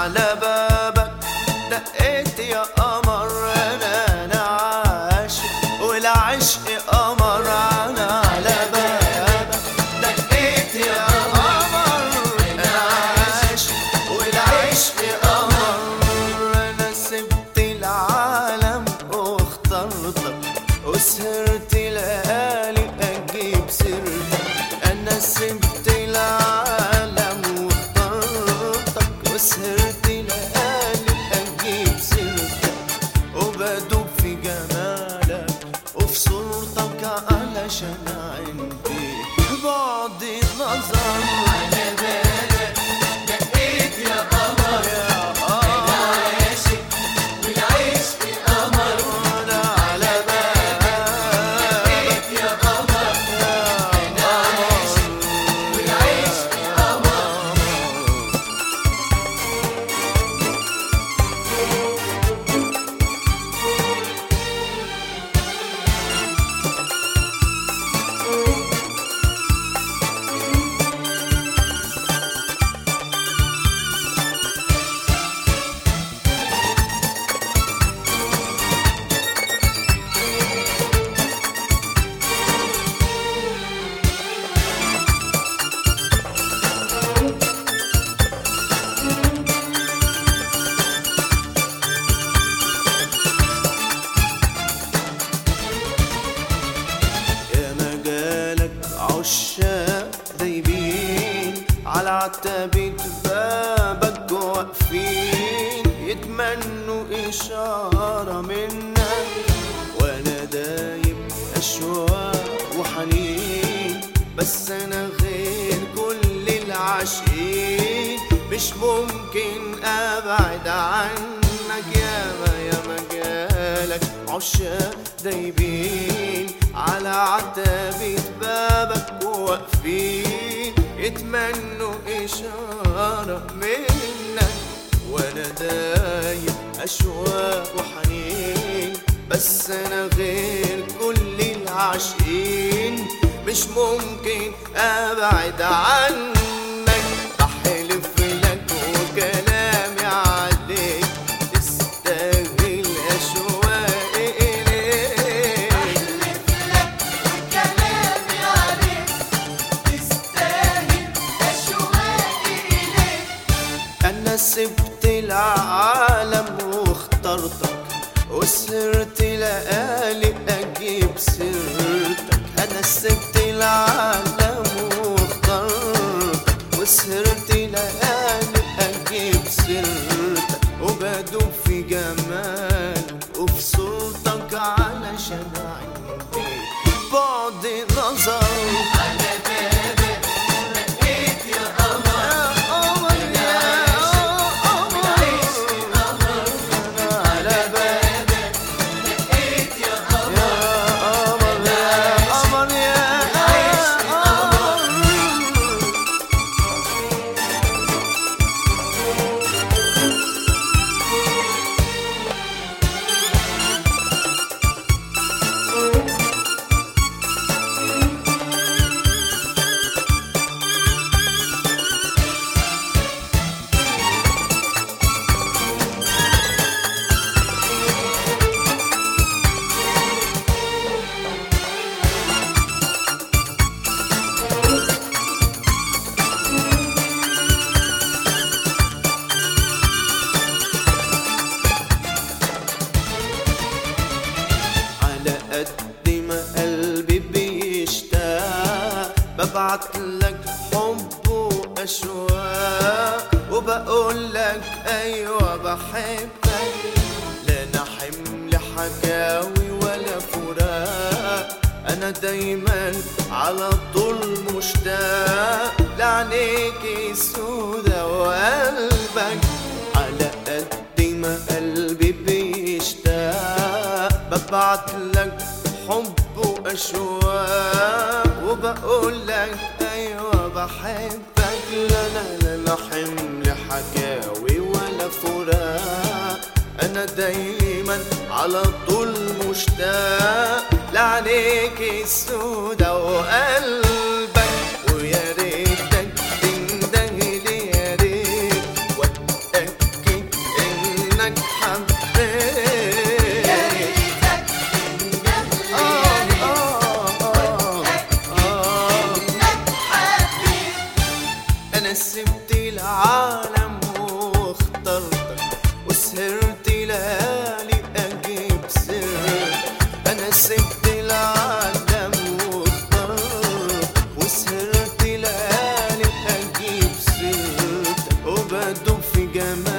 على بابك دقيت يا قمر انا انا عاشق والعشق قمر انا على بابك دقيت يا قمر انا عاشق والعشق قمر انا سبت العالم واخترتك وسهرت ليالي اجيب سيرتك انا سبت العالم واخترتك وسهرت ليالي اجيب سيرتك وبدوب في جمالك وفي صورتك علشان عندي بعد نظر على بالك دقيت يا قمر يا قمر عاشق والعشق قمر وانا على بالك يا قمر انا عاشق والعشق قمر يا مجالك عشاق دايبين على عتبة بابك واقفين يتمنوا إشارة منك وأنا دايب أشواق وحنين بس أنا غير كل العاشقين مش ممكن أبعد عنك ياما يا مجالك عشاق دايبين على عتبة بابك واقفين يتمنوا إشارة منك وأنا دايب أشواق وحنين بس أنا غير كل العاشقين مش ممكن أبعد عنك أحلف لك وكلامي عليك تستاهل أشواقي إليك أنا سبت العالم واخترتك وسهرت ليالي أجيب سيرتك أنا سبت العالم واخترتك وسهرت ليالي أجيب سيرتك وبدوب في جمالك وفي صوتك علشان عندي بعد نظر على بابك لقيت يا قمر يا قمر على بابك لقيت يا قمر يا قمر يا قمر على قد ما قلبي بيشتاق ببعت لك حب واشواق وبقول لك ايوه بحبك لا انا حمل حكاوي ولا فراق انا دايما على طول مشتاق لعينيك سودا وقلبك على قد ما قلبي بيشتاق ببعت لك حب واشواق وبقول لك ايوه بحبك لا لا لا لا حمل حكاوي ولا فراق انا دايما على طول مشتاق لعينيك السودا وقلبك ويا ريتك تندهلي يا ريت وقتك جمال